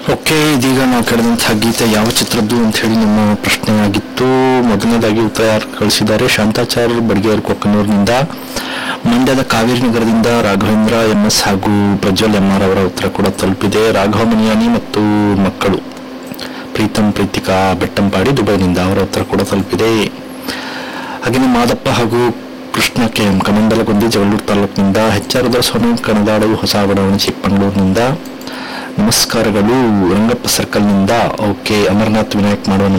okay ಇದೀಗ ನಾವು ಕೇಳಿದಂತಹ ಗೀತೆ ಯಾವ ಚಿತ್ರದ್ದು ಅಂತ ಹೇಳಿ ನಮ್ಮ ಪ್ರಶ್ನೆ ಆಗಿತ್ತು ಮೊದಲನೇದಾಗಿ ಉತ್ತರ ಯಾರು ಕಳಿಸಿದ್ದಾರೆ ಶಾಂತಾಚಾರ್ಯ ಬಡ್ಗೇರ್ ಕೊಕ್ಕನೂರಿನಿಂದ ಮಂಡ್ಯದ ಕಾವೇರಿ ನಗರದಿಂದ ರಾಘವೇಂದ್ರ ಎಂ ಎಸ್ ಹಾಗೂ ಪ್ರಜ್ವಲ್ ಎಂ ಆರ್ ಅವರ ಉತ್ತರ ಕೂಡ ತಲುಪಿದೆ ರಾಘವ ಮನಿಯಾನಿ ಮತ್ತು ಮಕ್ಕಳು ಪ್ರೀತಂ ಪ್ರೀತಿಕಾ ಬೆಟ್ಟಂಪಾಡಿ ದುಬೈನಿಂದ ಅವರ ಉತ್ತರ ಕೂಡ ತಲುಪಿದೆ ಹಾಗೆಯೇ ಮಾದಪ್ಪ ಹಾಗೂ ಕೃಷ್ಣ ಕೆ ಎಂ ಕಮಂಡಲಗುಂದಿ ಜಗಳೂರು ತಾಲೂಕಿನಿಂದ ಹೆಚ್ಚಾರದ ಸೋನು ಕಣದಾಡು ಹೊಸ ಬಡಾವಣೆ ಚಿಕ್ಕಮಗಳೂರಿನಿಂದ ನಮಸ್ಕಾರಗಳು ರಂಗಪ್ಪ ಸರ್ಕಲ್ನಿಂದ ಓಕೆ ಅಮರನಾಥ್ ವಿನಾಯಕ್ ಮಾಡುವ